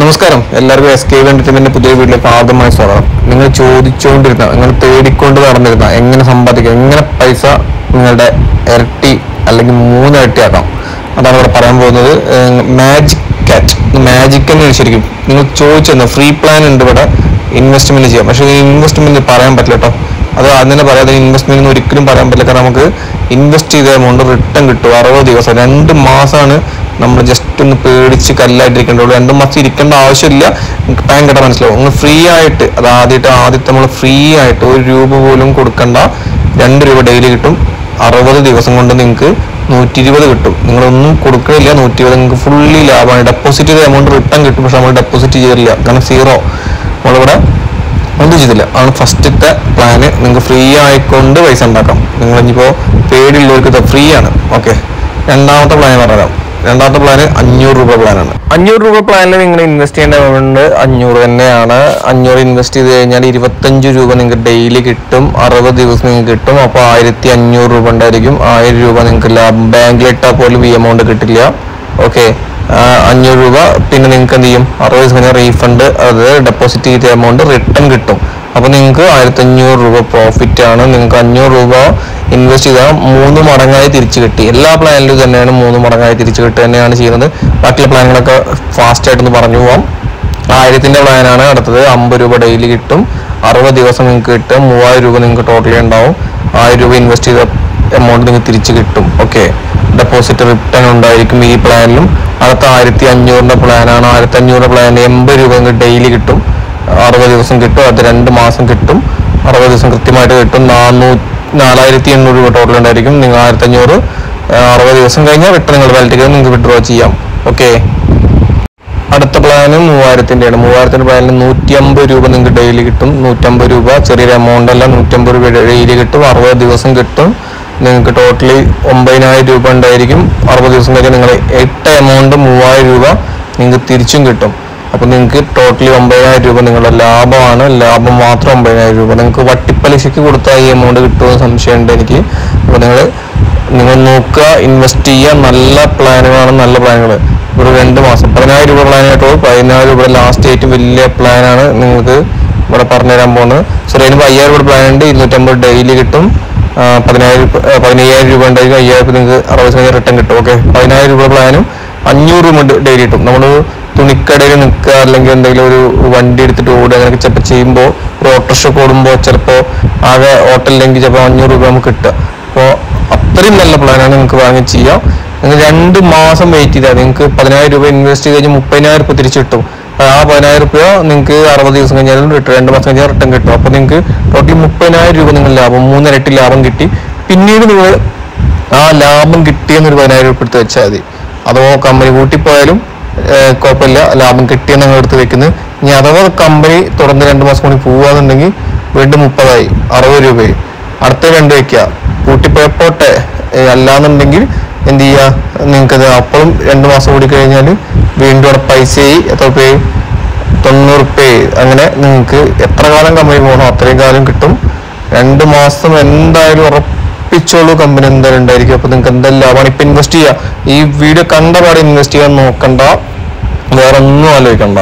നമസ്കാരം എല്ലാവർക്കും S K entertainment പുതിയ വീട്ടിലേക്ക് ആദ്യമായി സ്വാഗതം നിങ്ങൾ ചോദിച്ചുകൊണ്ടിരുന്ന നിങ്ങൾ തേടിക്കൊണ്ട് നടന്നിരുന്ന എങ്ങനെ സമ്പാദിക്കാം എങ്ങനെ പൈസ നിങ്ങളുടെ ഇരട്ടി അല്ലെങ്കിൽ മൂന്നിരട്ടി ആക്കാം അതാണ് ഇവിടെ പറയാൻ പോകുന്നത് മാജിക് കാറ്റ് മാജിക് തന്നെയാണ് ശരിക്കും നിങ്ങൾ ചോദിച്ചിരുന്നു ഫ്രീ പ്ലാൻ ഉണ്ട് ഇവിടെ ഇൻവെസ്റ്റ്മെന്റ് ചെയ്യാം പക്ഷേ ഈ ഇൻവെസ്റ്റ്മെന്റ് പറയാൻ പറ്റില്ല കേട്ടോ അത് അതിനെ പറയാതെ ഇൻവെസ്റ്റ്മെന്റ് ഒരിക്കലും പറയാൻ പറ്റില്ല കാരണം നമുക്ക് ഇൻവെസ്റ്റ് ചെയ്ത എമൗണ്ട് റിട്ടേൺ കിട്ടും അറുപത് ദിവസം രണ്ട് മാസമാണ് നമ്മൾ ജസ്റ്റ് ഒന്ന് പേടിച്ച് കല്ലായിട്ടിരിക്കേണ്ടുള്ളൂ രണ്ട് മാസം ഇരിക്കേണ്ട ആവശ്യമില്ല നിങ്ങൾക്ക് ഭയങ്കര മനസ്സിലാവും നിങ്ങൾ ഫ്രീ ആയിട്ട് അത് ആദ്യമായിട്ട് ആദ്യത്തെ നമ്മൾ ഫ്രീ ആയിട്ട് ഒരു രൂപ പോലും കൊടുക്കണ്ട രണ്ട് രൂപ ഡെയിലി കിട്ടും അറുപത് ദിവസം കൊണ്ട് നിങ്ങൾക്ക് നൂറ്റി ഇരുപത് കിട്ടും നിങ്ങളൊന്നും കൊടുക്കണില്ല നൂറ്റി ഇരുപത് നിങ്ങൾക്ക് ഫുള്ളി ലാഭമാണ് ഡെപ്പോസിറ്റ് ചെയ്ത എമൗണ്ട് റിട്ടേൺ കിട്ടും പക്ഷെ നമ്മൾ ഡെപ്പോസിറ്റ് ചെയ്തില്ല കാരണം സീറോ നമ്മളിവിടെ ഒന്നും ചെയ്തില്ല ആണ് ഫസ്റ്റത്തെ പ്ലാന് നിങ്ങൾക്ക് ഫ്രീ ആയിക്കൊണ്ട് പൈസ ഉണ്ടാക്കാം നിങ്ങൾ ഇനിയിപ്പോൾ പേടിയുള്ളവർക്ക് ഇത് ഫ്രീ ആണ് ഓക്കെ രണ്ടാമത്തെ പ്ലാൻ പറഞ്ഞുതരാം രണ്ടാമത്തെ പ്ലാന് അഞ്ഞൂറ് രൂപ പ്ലാനാണ് അഞ്ഞൂറ് രൂപ പ്ലാനിൽ നിങ്ങൾ ഇൻവെസ്റ്റ് ചെയ്യേണ്ട എമൗണ്ട് അഞ്ഞൂറ് തന്നെയാണ് അഞ്ഞൂറ് ഇൻവെസ്റ്റ് ചെയ്ത് കഴിഞ്ഞാൽ ഇരുപത്തഞ്ച് രൂപ നിങ്ങൾക്ക് ഡെയിലി കിട്ടും അറുപത് ദിവസം നിങ്ങൾക്ക് കിട്ടും അപ്പോൾ ആയിരത്തി അഞ്ഞൂറ് രൂപ ഉണ്ടായിരിക്കും ആയിരം രൂപ നിങ്ങൾക്ക് ലാഭം ബാങ്കിലിട്ടാൽ പോലും ഈ എമൗണ്ട് കിട്ടില്ല ഓക്കെ അഞ്ഞൂറ് രൂപ പിന്നെ നിങ്ങൾക്ക് എന്ത് ചെയ്യും അറുപത് ദിവസം കഴിഞ്ഞാൽ റീഫണ്ട് അത് ഡെപ്പോസിറ്റ് ചെയ്ത എമൗണ്ട് റിട്ടേൺ കിട്ടും അപ്പോൾ നിങ്ങൾക്ക് ആയിരത്തി അഞ്ഞൂറ് രൂപ പ്രോഫിറ്റ് ആണ് നിങ്ങൾക്ക് അഞ്ഞൂറ് രൂപ ഇൻവെസ്റ്റ് ചെയ്താൽ മൂന്ന് മടങ്ങായി തിരിച്ചു കിട്ടി എല്ലാ പ്ലാനിലും തന്നെയാണ് മൂന്ന് മടങ്ങായി തിരിച്ചു കിട്ടുക തന്നെയാണ് ചെയ്യുന്നത് ബാക്കിയുള്ള പ്ലാനുകളൊക്കെ ഫാസ്റ്റ് ആയിട്ടൊന്ന് പറഞ്ഞു പോവാം ആയിരത്തിന്റെ പ്ലാനാണ് അടുത്തത് അമ്പത് രൂപ ഡെയിലി കിട്ടും അറുപത് ദിവസം നിങ്ങൾക്ക് കിട്ടും മൂവായിരം രൂപ നിങ്ങൾക്ക് ടോട്ടലി ഉണ്ടാവും ആയിരം രൂപ ഇൻവെസ്റ്റ് ചെയ്ത എമൗണ്ട് നിങ്ങൾക്ക് തിരിച്ച് കിട്ടും ഓക്കെ ഡെപ്പോസിറ്റ് റിട്ടേൺ ഉണ്ടായിരിക്കും ഈ പ്ലാനിലും അടുത്ത ആയിരത്തി അഞ്ഞൂറിന്റെ പ്ലാനാണ് ആയിരത്തി അഞ്ഞൂറിന്റെ പ്ലാൻ എൺപത് രൂപ നിങ്ങൾക്ക് ഡെയിലി കിട്ടും അറുപത് ദിവസം കിട്ടും അത് രണ്ട് മാസം കിട്ടും അറുപത് ദിവസം കൃത്യമായിട്ട് കിട്ടും നാനൂ നാലായിരത്തി എണ്ണൂറ് രൂപ ടോട്ടൽ ഉണ്ടായിരിക്കും നിങ്ങൾ ആയിരത്തി അഞ്ഞൂറ് അറുപത് ദിവസം കഴിഞ്ഞാൽ റിട്ടേൺ നിങ്ങൾ വാലറ്റിലേക്ക് നിങ്ങൾക്ക് വിഡ്രോ ചെയ്യാം ഓക്കെ അടുത്ത പ്ലാന് മൂവായിരത്തിൻ്റെയാണ് മൂവായിരത്തിൻ്റെ പ്ലാനിൽ നൂറ്റി അമ്പത് രൂപ നിങ്ങൾക്ക് ഡെയിലി കിട്ടും നൂറ്റമ്പത് രൂപ ചെറിയൊരു എമൗണ്ട് അല്ല നൂറ്റമ്പത് രൂപ ഡെയിലി കിട്ടും അറുപത് ദിവസം കിട്ടും നിങ്ങൾക്ക് ടോട്ടലി ഒമ്പതിനായിരം രൂപ ഉണ്ടായിരിക്കും അറുപത് ദിവസം കഴിഞ്ഞാൽ നിങ്ങൾ എട്ട് എമൗണ്ട് മൂവായിരം രൂപ നിങ്ങൾക്ക് തിരിച്ചും കിട്ടും അപ്പോൾ നിങ്ങൾക്ക് ടോട്ടലി ഒമ്പതിനായിരം രൂപ നിങ്ങളുടെ ലാഭമാണ് ലാഭം മാത്രം ഒമ്പതിനായിരം രൂപ നിങ്ങൾക്ക് വട്ടിപ്പലിശയ്ക്ക് കൊടുത്താൽ ഈ എമൗണ്ട് കിട്ടുമെന്ന് സംശയമുണ്ട് എനിക്ക് അപ്പോൾ നിങ്ങൾ നിങ്ങൾ നോക്കുക ഇൻവെസ്റ്റ് ചെയ്യുക നല്ല പ്ലാനുകളാണ് നല്ല പ്ലാനുകൾ ഒരു രണ്ട് മാസം പതിനായിരം രൂപ പ്ലാൻ ആയിട്ടുള്ളൂ പതിനായിരം രൂപ ലാസ്റ്റ് ഏറ്റവും വലിയ പ്ലാനാണ് നിങ്ങൾക്ക് ഇവിടെ പറഞ്ഞു തരാൻ പോകുന്നത് സോറി അതിന് അയ്യായിരം രൂപ പ്ലാൻ ഉണ്ട് ഇരുന്നൂറ്റമ്പത് ഡെയിലി കിട്ടും ആ, പതിനായിരം രൂപ- ആ, പതിനയ്യായിരം രൂപ ഉണ്ടായിരിക്കും അയ്യായിരം രൂപ നിങ്ങൾക്ക് അറുപത് കഴിഞ്ഞാൽ റിട്ടേൺ കിട്ടും ഓക്കെ പതിനായിരം രൂപ പ്ലാനും അഞ്ഞൂറ് രൂപ ഡെയിലി കിട്ടും നമ്മൾ തുണിക്കടയിൽ നിൽക്കുക അല്ലെങ്കിൽ എന്തെങ്കിലും ഒരു വണ്ടി എടുത്തിട്ട് ഓടുക അങ്ങനെയൊക്കെ ചിലപ്പോൾ ചെയ്യുമ്പോൾ ഒരു ഓട്ടോറിക്ഷ ഓടുമ്പോൾ ചിലപ്പോൾ ആകെ ഹോട്ടലിലെങ്കിൽ ചിലപ്പോൾ അഞ്ഞൂറ് രൂപ നമുക്ക് കിട്ടുക അപ്പോൾ അത്രയും നല്ല പ്ലാനാണ് നിങ്ങൾക്ക് വാങ്ങി ചെയ്യാം നിങ്ങൾ രണ്ട് മാസം വെയിറ്റ് ചെയ്താൽ നിങ്ങൾക്ക് പതിനായിരം രൂപ ഇൻവെസ്റ്റ് ചെയ്ത് കഴിഞ്ഞാൽ മുപ്പതിനായിരം രൂപ തിരിച്ചു കിട്ടും അപ്പോൾ ആ പതിനായിരം രൂപ നിങ്ങൾക്ക് അറുപത് ദിവസം കഴിഞ്ഞാലും റിട്ടേൺ രണ്ട് മാസം കഴിഞ്ഞാൽ റിട്ടേൺ കിട്ടും അപ്പോൾ നിങ്ങൾക്ക് ടോട്ടലി മുപ്പതിനായിരം രൂപ നിങ്ങൾ ലാഭം മൂന്നിരട്ടി ലാഭം കിട്ടി പിന്നീട് നിങ്ങൾ ആ ലാഭം കിട്ടിയെന്നൊരു പതിനായിരം രൂപ എടുത്ത് വെച്ചാൽ മതി അതോ കമ്പനി കൂട്ടിപ്പോയാലും ഏഹ്, കുഴപ്പമില്ല ലാഭം കിട്ടിയെന്ന് നിങ്ങൾ എടുത്ത് വെക്കുന്നത് ഇനി അഥവാ കമ്പനി തുടർന്ന് രണ്ട് മാസം കൂടി പോവാന്നുണ്ടെങ്കിൽ വീണ്ടും മുപ്പതായി അറുപത് രൂപയായി അടുത്ത രണ്ട് വെക്കുക കൂട്ടിപ്പോയപ്പോട്ടെ ഏഹ്, അല്ലാന്നുണ്ടെങ്കിൽ എന്ത് ചെയ്യുക നിങ്ങൾക്കത് അപ്പോഴും രണ്ട് മാസം കൂടി കഴിഞ്ഞാൽ വീണ്ടും അവിടെ പൈസയായി എത്ര രൂപയായി തൊണ്ണൂറ് റുപ്യ അങ്ങനെ നിങ്ങൾക്ക് എത്ര കാലം കമ്പനി പോകണോ അത്രയും കാലം കിട്ടും രണ്ട് മാസം എന്തായാലും ഉറപ്പിച്ചോളൂ കമ്പനി എന്തായാലും ഉണ്ടായിരിക്കും അപ്പൊ നിങ്ങൾക്ക് എന്തായാലും ലാഭമാണ് ഇപ്പൊ ഇൻവെസ്റ്റ് ചെയ്യുക ഈ വീഡിയോ കണ്ട പാടെ ഇൻവെസ്റ്റ് ചെയ്യാൻ നോക്കണ്ട വേറെ ഒന്നും ആലോചിക്കണ്ട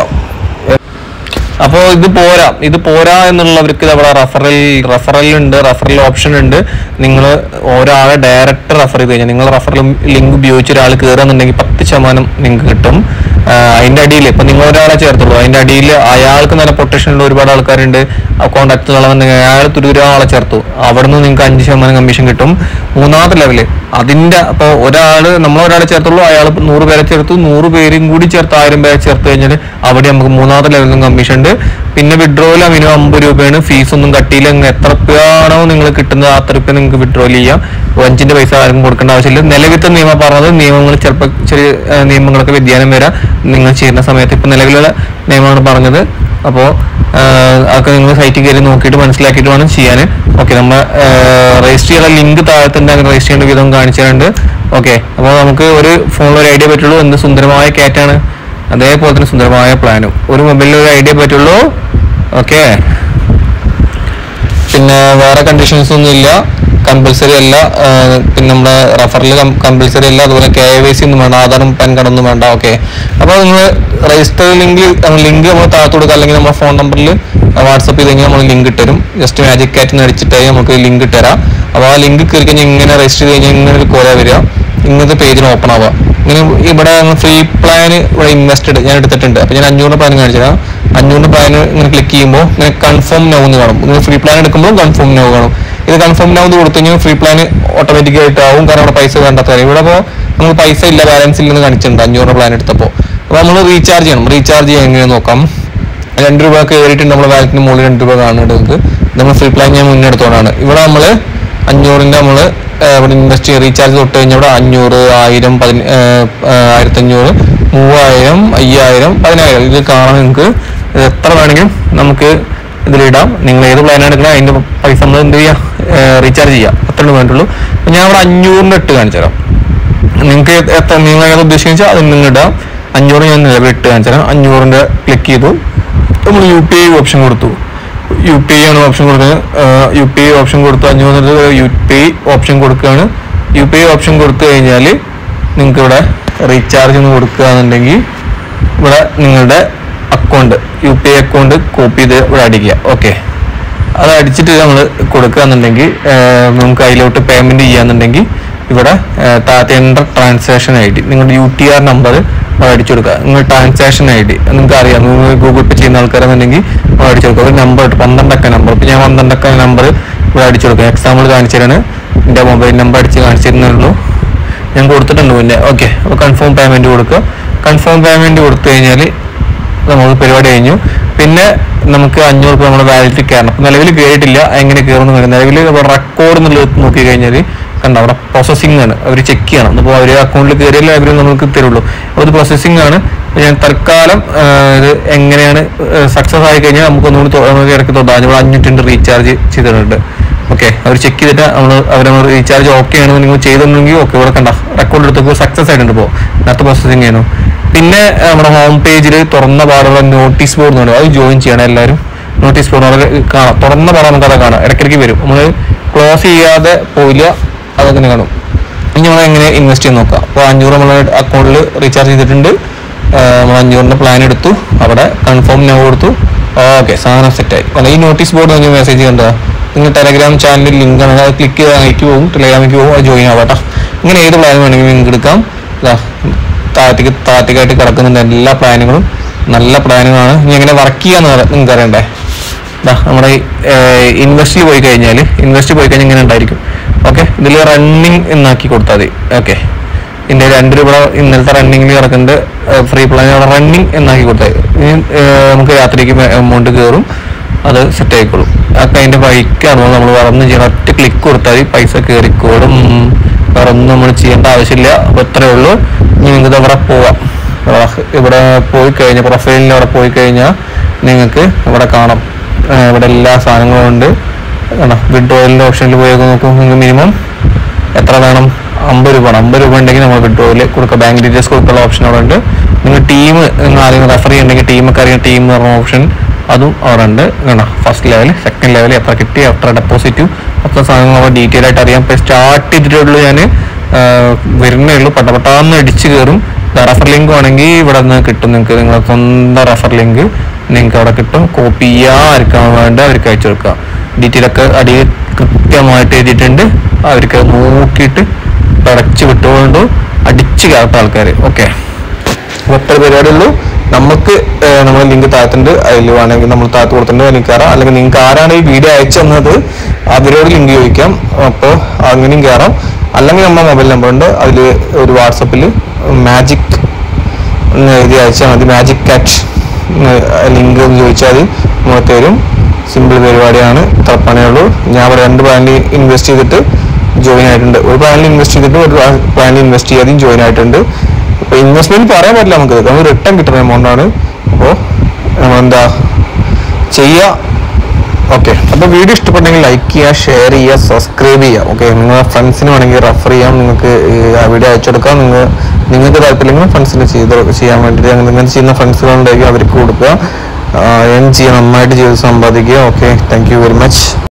അപ്പോൾ ഇത് പോരാ ഇത് പോരാ എന്നുള്ളവർക്ക് ഇത് അവിടെ റഫറൽ റഫറൽ ഉണ്ട് റഫറൽ ഓപ്ഷൻ ഉണ്ട് നിങ്ങൾ ഒരാളെ ഡയറക്റ്റ് റഫർ ചെയ്ത് കഴിഞ്ഞാൽ നിങ്ങൾ റഫറൽ ലിങ്ക് ഉപയോഗിച്ച് ഒരാൾ കയറുന്നുണ്ടെങ്കിൽ പത്ത് ശതമാനം നിങ്ങൾക്ക് കിട്ടും ആഹ് അതിന്റെ അടിയിൽ ഇപ്പൊ നിങ്ങൾ ഒരാളെ ചേർത്തുള്ളൂ അതിന്റെ അടിയിൽ അയാൾക്ക് നല്ല പൊട്ടൻഷ്യലുള്ള ഒരുപാട് ആൾക്കാരുണ്ട് കോണ്ടാക്ട് ഉള്ളതെന്നുണ്ടെങ്കിൽ അയാൾ ഒരാളെ ചേർത്തു അവിടെ നിന്ന് നിങ്ങൾക്ക് അഞ്ച് ശതമാനം കമ്മീഷൻ കിട്ടും മൂന്നാമത്തെ ലെവല് അതിന്റെ അപ്പൊ ഒരാള് നമ്മൾ ഒരാളെ ചേർത്തുള്ളൂ അയാൾ നൂറ് പേരെ ചേർത്തു നൂറ് പേരും കൂടി ചേർത്ത് ആയിരം പേരെ ചേർത്ത് കഴിഞ്ഞാൽ അവിടെ നമുക്ക് മൂന്നാമത്തെ ലെവലിലും കമ്മീഷൻ ഉണ്ട് പിന്നെ വിഡ്രോയിൽ മിനിമം അമ്പത് രൂപയാണ് ഫീസ് ഒന്നും കട്ടിയില്ല നിങ്ങൾ എത്ര രൂപയാണോ നിങ്ങൾ കിട്ടുന്നത് അത്ര രൂപ നിങ്ങൾക്ക് വിഡ്രോയിൽ ചെയ്യാം അഞ്ചിന്റെ പൈസ ആർക്കും കൊടുക്കേണ്ട ആവശ്യമില്ല നിലവിലത്തെ നിയമം പറഞ്ഞത് നിയമങ്ങൾ ചിലപ്പോൾ ചെറിയ ആ, നിയമങ്ങളൊക്കെ വ്യതിയാനം വരാം നിങ്ങൾ ചെയ്യുന്ന സമയത്ത് ഇപ്പൊ നിലവിലുള്ള നിയമമാണ് പറഞ്ഞത് അപ്പോൾ അതൊക്കെ നിങ്ങൾ സൈറ്റിൽ കയറി നോക്കിയിട്ട് മനസ്സിലാക്കിയിട്ട് വേണം ചെയ്യാൻ ഓക്കെ നമ്മൾ രജിസ്റ്റർ ചെയ്യാനുള്ള ലിങ്ക് താഴത്തിന്റെ അങ്ങനെ രജിസ്റ്റർ ചെയ്യേണ്ട വിധം കാണിച്ചിട്ടുണ്ട് ഓക്കെ അപ്പോൾ നമുക്ക് ഒരു ഫോണിൽ ഒരു ഐഡിയ പറ്റുള്ളൂ എന്ത് സുന്ദരമായ കാറ്റാണ് അതേപോലെ തന്നെ സുന്ദരമായ പ്ലാനും ഒരു മൊബൈലിൽ ഒരു ഐഡിയ പറ്റുള്ളൂ ഓക്കെ പിന്നെ വേറെ കണ്ടീഷൻസ് ഒന്നും ഇല്ല കമ്പൽസറി അല്ല ആ, പിന്നെ നമ്മുടെ റഫറിൽ കമ്പൽസറി അല്ല അതുപോലെ കെ വൈ സി ഒന്നും വേണ്ട ആധാറും പാൻ കാർഡ് ഒന്നും വേണ്ട ഓക്കെ അപ്പോൾ നിങ്ങൾ രജിസ്റ്റർ ലിങ്ക് ലിങ്ക് നമ്മൾ താഴത്ത് കൊടുക്കുക അല്ലെങ്കിൽ നമ്മുടെ ഫോൺ നമ്പറിൽ വാട്സപ്പ് ചെയ്ത് കഴിഞ്ഞാൽ നമ്മൾ ലിങ്ക് ഇട്ടുതരും ജസ്റ്റ് മാജിക് കാറ്റ് അടിച്ചിട്ട് നമുക്ക് ലിങ്ക് ഇട്ടുതരാം അപ്പോൾ ആ ലിങ്ക് കയറി കഴിഞ്ഞാൽ ഇങ്ങനെ രജിസ്റ്റർ ചെയ്ത് കഴിഞ്ഞാൽ ഇങ്ങനെ ഒരു കോല വരിക ഇങ്ങനത്തെ പേജിന് ഓപ്പൺ ആവുക ഇങ്ങനെ ഇവിടെ ഫ്രീ പ്ലാൻ ഇവിടെ ഇൻവെസ്റ്റഡ് ഞാൻ എടുത്തിട്ടുണ്ട് അപ്പോൾ ഞാൻ അഞ്ഞൂറ് പ്ലാൻ കാണിച്ചു തരാം അഞ്ഞൂറ് പ്ലാൻ ഇങ്ങനെ ക്ലിക്ക് ചെയ്യുമ്പോൾ ഇങ്ങനെ കൺഫേം നൗ എന്ന് കാണും നിങ്ങൾ ഫ്രീ പ്ലാൻ എടുക്കുമ്പോൾ കൺഫേം നൗ കാണും ഇത് കൺഫേം നൗ എന്ന് കൊടുത്തു കഴിഞ്ഞാൽ ഫ്രീ പ്ലാൻ ഓട്ടോമാറ്റിക് ആയിട്ട് ആവും കാരണം അവിടെ പൈസ വേണ്ടാത്ത കാര്യം ഇവിടെ അപ്പോൾ നമുക്ക് പൈസ ഇല്ല ബാലൻസ് ഇല്ലെന്ന് കാണിച്ചിട്ടുണ്ട് അഞ്ഞൂറ് പ്ലാൻ എടുത്തപ്പോൾ അപ്പോൾ നമ്മൾ റീചാർജ് ചെയ്യണം റീചാർജ് ചെയ്യാൻ എങ്ങനെ നോക്കാം രണ്ട് രൂപ കയറിയിട്ടുണ്ട് നമ്മുടെ വാലറ്റിന് മുകളിൽ രണ്ട് രൂപ കാണുന്നുണ്ട് നിങ്ങൾക്ക് നമ്മൾ ഫ്രീ പ്ലാൻ ഞാൻ മുന്നേ എടുത്തോണ്ടാണ് ഇവിടെ നമ്മൾ അഞ്ഞൂറിൻ്റെ നമ്മൾ ഇവിടെ ഇൻവെസ്റ്റ് ചെയ്ത് റീചാർജ് തൊട്ട് കഴിഞ്ഞാൽ ഇവിടെ അഞ്ഞൂറ് ആയിരം പതിന ആയിരത്തഞ്ഞൂറ് മൂവായിരം അയ്യായിരം പതിനായിരം ഇത് കാണാൻ നിങ്ങൾക്ക് ഇത് എത്ര വേണമെങ്കിലും നമുക്ക് ഇതിലിടാം നിങ്ങൾ ഏത് പ്ലാനാണ് എടുക്കുന്നത് അതിൻ്റെ പൈസ നമ്മൾ എന്ത് ചെയ്യുക റീചാർജ് ചെയ്യുക അത്രേ വേണ്ടുള്ളൂ അപ്പോൾ ഞാൻ ഇവിടെ അഞ്ഞൂറിൻ്റെ ഇട്ട് കാണിച്ചു തരാം നിങ്ങൾക്ക് എത്ര നിങ്ങൾ ഏത് ഉദ്ദേശിച്ചാൽ അത് നിങ്ങൾ ഇടാം അഞ്ഞൂറ് ഞാൻ നിലവിൽ ഇട്ട് കാണിച്ചു തരാം അഞ്ഞൂറിൻ്റെ ക്ലിക്ക് ചെയ്തു നമ്മൾ യു പി ഐ ഓപ്ഷൻ കൊടുത്തു യു പി ഐ ആണ് ഓപ്ഷൻ കൊടുക്കുന്നത് യു പി ഐ ഓപ്ഷൻ കൊടുത്തു അഞ്ഞൂറ് യു പി ഐ ഓപ്ഷൻ കൊടുക്കുകയാണ് യു പി ഐ ഓപ്ഷൻ കൊടുത്തു കഴിഞ്ഞാൽ നിങ്ങൾക്ക് ഇവിടെ റീചാർജ് എന്ന് കൊടുക്കുകയാണെന്നുണ്ടെങ്കിൽ ഇവിടെ നിങ്ങളുടെ account U P I account copy ചെയ്ത് ഇവിടെ അടിക്കുക ഓക്കെ അത് അടിച്ചിട്ട് നമ്മൾ കൊടുക്കുകയെന്നുണ്ടെങ്കിൽ നമുക്ക് അതിലോട്ട് പേയ്മെന്റ് ചെയ്യാന്നുണ്ടെങ്കിൽ ഇവിടെ താഴത്തെ എൻ്റർ ട്രാൻസാക്ഷൻ ഐ ഡി നിങ്ങളുടെ യു ടി ആർ നമ്പർ അടിച്ചു കൊടുക്കുക നിങ്ങൾ ട്രാൻസാക്ഷൻ ഐ ഡി നിങ്ങൾക്ക് അറിയാം നിങ്ങൾ ഗൂഗിൾ പേ ചെയ്യുന്ന ആൾക്കാരെന്നുണ്ടെങ്കിൽ അവിടെ അടിച്ചു കൊടുക്കുക ഒരു നമ്പർ ഇട്ട് പന്ത്രണ്ടക്ക നമ്പർ ഇപ്പം ഞാൻ പന്ത്രണ്ടക്ക നമ്പർ ഇവിടെ അടിച്ചു കൊടുക്കുക എക്സാമ്പിൾ കാണിച്ചു തരാണ് എൻ്റെ മൊബൈൽ നമ്പർ അടിച്ച് കാണിച്ചിരുന്നേ ഉള്ളൂ ഞാൻ കൊടുത്തിട്ടുണ്ട് മുന്നേ ഓക്കെ അപ്പോൾ കൺഫേം പേയ്മെന്റ് കൊടുക്കുക കൺഫേം പേയ്മെന്റ് കൊടുത്തു കഴിഞ്ഞാൽ നമുക്ക് പരിപാടി കഴിഞ്ഞു പിന്നെ നമുക്ക് അഞ്ഞൂറ് രൂപ നമ്മുടെ വാലറ്റിൽ കയറണം അപ്പം നിലവിൽ കയറിയിട്ടില്ല എങ്ങനെ കയറുന്നു എന്ന് നിലവിൽ റെക്കോർഡ് എന്നുള്ളത് നോക്കി കഴിഞ്ഞാൽ കണ്ട അവിടെ പ്രോസസ്സിംഗ് ആണ് അവർ ചെക്ക് ചെയ്യണം അപ്പോൾ അവർ അക്കൗണ്ടിൽ കയറിയാലേ അവർ നമുക്ക് തരുള്ളൂ അപ്പോൾ ഇത് പ്രോസസ്സിംഗ് ആണ് അപ്പോൾ ഞാൻ തൽക്കാലം ആ, ഇത് എങ്ങനെയാണ് സക്സസ് ആയി കഴിഞ്ഞാൽ നമുക്ക് ഒന്നുകൂടി തൊ- നമുക്ക് ഇറക്കി തൊട്ടാൽ ഇവിടെ അഞ്ഞൂറ്റി റീചാർജ് ചെയ്തിട്ടുണ്ട് ഓക്കെ അവർ ചെക്ക് ചെയ്തിട്ട് നമ്മൾ അവർ റീചാർജ് ഓക്കെ ആണ് നിങ്ങൾ ചെയ്തിട്ടുണ്ടെങ്കിൽ ഓക്കെ ഇവിടെ കണ്ട റെക്കോർഡ് എടുത്തപ്പോൾ സക്സസ് ആയിട്ടുണ്ട് ഇപ്പോൾ നേരത്തെ പ്രോസസ്സിംഗ് ചെയ്യണം പിന്നെ ആ, നമ്മുടെ ഹോം പേജിൽ തുറന്ന പാടുള്ള നോട്ടീസ് ബോർഡ് എന്ന് പറയും അത് ജോയിൻ ചെയ്യണം എല്ലാവരും നോട്ടീസ് ബോർഡ് അവിടെ കാണാം തുറന്ന പാടം നമുക്ക് അത് കാണാം ഇടയ്ക്കിടയ്ക്ക് വരും നമ്മൾ ക്ലോസ് ചെയ്യാതെ പോയില്ല അതങ്ങനെ കാണും ഇനി നമ്മൾ എങ്ങനെ ഇൻവെസ്റ്റ് ചെയ്യാൻ നോക്കാം അപ്പോൾ അഞ്ഞൂറ് നമ്മൾ അക്കൗണ്ടിൽ റീചാർജ് ചെയ്തിട്ടുണ്ട് നമ്മൾ അഞ്ഞൂറിൻ്റെ പ്ലാൻ എടുത്തു അവിടെ കൺഫേം നോ കൊടുത്തു ഓക്കെ സാധനം സെറ്റായി അല്ല ഈ നോട്ടീസ് ബോർഡ് നിങ്ങൾ മെസ്സേജ് കണ്ടോ നിങ്ങൾ ടെലഗ്രാം ചാനലിൽ ലിങ്ക് ആണ് അത് ക്ലിക്ക് ചെയ്ത് അതിലേക്ക് പോകും ടെലഗ്രാമിലേക്ക് പോകും അത് ജോയിൻ ആവാം കേട്ടോ ഇങ്ങനെ ഏത് പ്ലാൻ വേണമെങ്കിലും നിങ്ങൾക്ക് എടുക്കാം ഇതാ താഴത്തേക്ക് താഴത്തേക്കായിട്ട് കിടക്കുന്നുണ്ട് എല്ലാ പ്ലാനുകളും നല്ല പ്ലാനുകളാണ് ഇനി എങ്ങനെ വർക്ക് ചെയ്യാന്ന് നിങ്ങൾക്ക് അറിയണ്ടേ ദാ നമ്മുടെ ഇൻവെസ്റ്റിൽ പോയി കഴിഞ്ഞാൽ ഇൻവെസ്റ്റ് പോയി കഴിഞ്ഞാൽ ഇങ്ങനെ ഉണ്ടായിരിക്കും ഓക്കെ ഇതിൽ റണ്ണിങ് എന്നാക്കി കൊടുത്താൽ മതി ഓക്കെ ഇതിന്റെ രണ്ട് രൂപ ഇന്നലത്തെ റണ്ണിങ്ങിൽ കിടക്കുന്നുണ്ട് ഫ്രീ പ്ലാൻ റണ്ണിങ് എന്നാക്കി കൊടുത്താൽ ഇനി ഏർ, നമുക്ക് രാത്രിക്ക് എമൗണ്ട് കയറും അത് സെറ്റ് ആയിക്കോളും അതൊക്കെ അതിന്റെ വഴിക്കാണ് നമ്മൾ വേറൊന്നും ചെയ്യണം ഒറ്റ ക്ലിക്ക് കൊടുത്താൽ മതി പൈസ കയറിക്കോളും വേറെ ഒന്നും നമ്മൾ ചെയ്യേണ്ട ആവശ്യമില്ല അപ്പോൾ ഇത്രയേ ഉള്ളൂ ഇനി നിങ്ങൾക്ക് അവിടെ പോവാം ഇവിടെ ഇവിടെ പോയി കഴിഞ്ഞാൽ പ്രൊഫൈലിൽ അവിടെ പോയി കഴിഞ്ഞാൽ നിങ്ങൾക്ക് ഇവിടെ കാണാം ആ, ഇവിടെ എല്ലാ സാധനങ്ങളും ഉണ്ട് വിഡ്രോയിലിന്റെ ഓപ്ഷനിൽ പോയി നോക്കും നിങ്ങൾക്ക് മിനിമം എത്ര വേണം അമ്പത് രൂപ വേണം അമ്പത് രൂപ ഉണ്ടെങ്കിൽ നമ്മൾ വിഡ്രോയിൽ കൊടുക്കുക ബാങ്ക് ഡീറ്റെയിൽസ് കൊടുക്കാനുള്ള ഓപ്ഷൻ അവിടെ ഉണ്ട് നിങ്ങൾ ടീം നിങ്ങൾ ആരെങ്കിലും റെഫർ ചെയ്യുന്നുണ്ടെങ്കിൽ ടീമൊക്കെ അറിയാം ടീം എന്ന് പറഞ്ഞ ഓപ്ഷൻ അതും അവിടെ ഉണ്ട് വേണം ഫസ്റ്റ് ലെവൽ സെക്കൻഡ് ലെവൽ എത്ര കിട്ടി എത്ര ഡെപ്പോസിറ്റ് അത്ര സാധനങ്ങൾ അവിടെ ഡീറ്റെയിൽ ആയിട്ട് അറിയാം ഇപ്പം സ്റ്റാർട്ട് ചെയ്തിട്ടുള്ളൂ ഞാൻ വരുന്നേ ഉള്ളൂ പട്ടപട്ടാന്ന് അടിച്ച് കയറും റെഫർ ലിങ്ക് ആണെങ്കിൽ ഇവിടെ നിന്ന് കിട്ടും നിങ്ങൾക്ക് നിങ്ങളുടെ സ്വന്തം റെഫർ ലിങ്ക് നിങ്ങൾക്ക് അവിടെ കിട്ടും കോപ്പി ചെയ്യാൻ വേണ്ട അവർക്ക് അയച്ചു കൊടുക്കുക ഡീറ്റെയിൽ ഒക്കെ അടിയിൽ കൃത്യമായിട്ട് എഴുതിയിട്ടുണ്ട് അവർക്ക് അത് നോക്കിയിട്ട് പടച്ച് വിട്ടുകൊണ്ട് അടിച്ച് കയറത്ത ആൾക്കാർ ഓക്കെ അപ്പോൾ എത്ര പരിപാടിയുള്ളൂ നമുക്ക് നമ്മൾ ലിങ്ക് താഴത്തുണ്ട് അതിൽ വേണമെങ്കിൽ നമ്മൾ താഴത്ത് കൊടുത്തിട്ടുണ്ട് ലിങ്ക് കയറാം അല്ലെങ്കിൽ നിങ്ങൾക്ക് ആരാണ് ഈ വീഡിയോ അയച്ചു തന്നത് അവരോട് ലിങ്ക് ചോദിക്കാം അപ്പോൾ അങ്ങനെയും കയറാം അല്ലെങ്കിൽ നമ്മുടെ മൊബൈൽ നമ്പർ ഉണ്ട് അതിൽ ഒരു വാട്സപ്പിൽ മാജിക് എന്ന് എഴുതി അയച്ചാൽ മതി മാജിക് കാറ്റ് ലിങ്ക് എന്ന് ചോദിച്ചാൽ നമ്മൾ തരും സിമ്പിൾ പരിപാടിയാണ് ഇത്ര പണിയേ ഉള്ളൂ ഞാൻ ഇവിടെ രണ്ട് പ്ലാനിൽ ഇൻവെസ്റ്റ് ചെയ്തിട്ട് ജോയിൻ ആയിട്ടുണ്ട് ഒരു പ്ലാനിൽ ഇൻവെസ്റ്റ് ചെയ്തിട്ട് ഒരു പ്ലാനിൽ ഇൻവെസ്റ്റ് ചെയ്യാതെയും ജോയിൻ ആയിട്ടുണ്ട് ഇപ്പോൾ ഇൻവെസ്റ്റ്മെന്റ് പറയാൻ പറ്റില്ല നമുക്ക് നമുക്ക് റിട്ടേൺ കിട്ടുന്ന എമൗണ്ട് ആണ് അപ്പോൾ നമ്മളെന്താ ചെയ്യുക ഓക്കെ അപ്പോൾ വീഡിയോ ഇഷ്ടപ്പെട്ടെങ്കിൽ ലൈക്ക് ചെയ്യുക ഷെയർ ചെയ്യുക സബ്സ്ക്രൈബ് ചെയ്യുക ഓക്കെ നിങ്ങളുടെ ഫ്രണ്ട്സിന് വേണമെങ്കിൽ റെഫർ ചെയ്യാം നിങ്ങൾക്ക് ഈ ആ വീഡിയോ അയച്ചു കൊടുക്കാം നിങ്ങൾ നിങ്ങൾക്ക് താല്പര്യമെങ്കിൽ ഫ്രണ്ട്സിന് ചെയ്ത് ചെയ്യാൻ വേണ്ടിയിട്ട് അങ്ങനെ ഇങ്ങനെ ചെയ്യുന്ന ഫ്രണ്ട്സുകളുണ്ടെങ്കിൽ അവർക്ക് കൊടുക്കുക എൻ ചെയ്യാൻ നന്നായിട്ട് ചെയ്ത് സമ്പാദിക്കുക okay thank you very much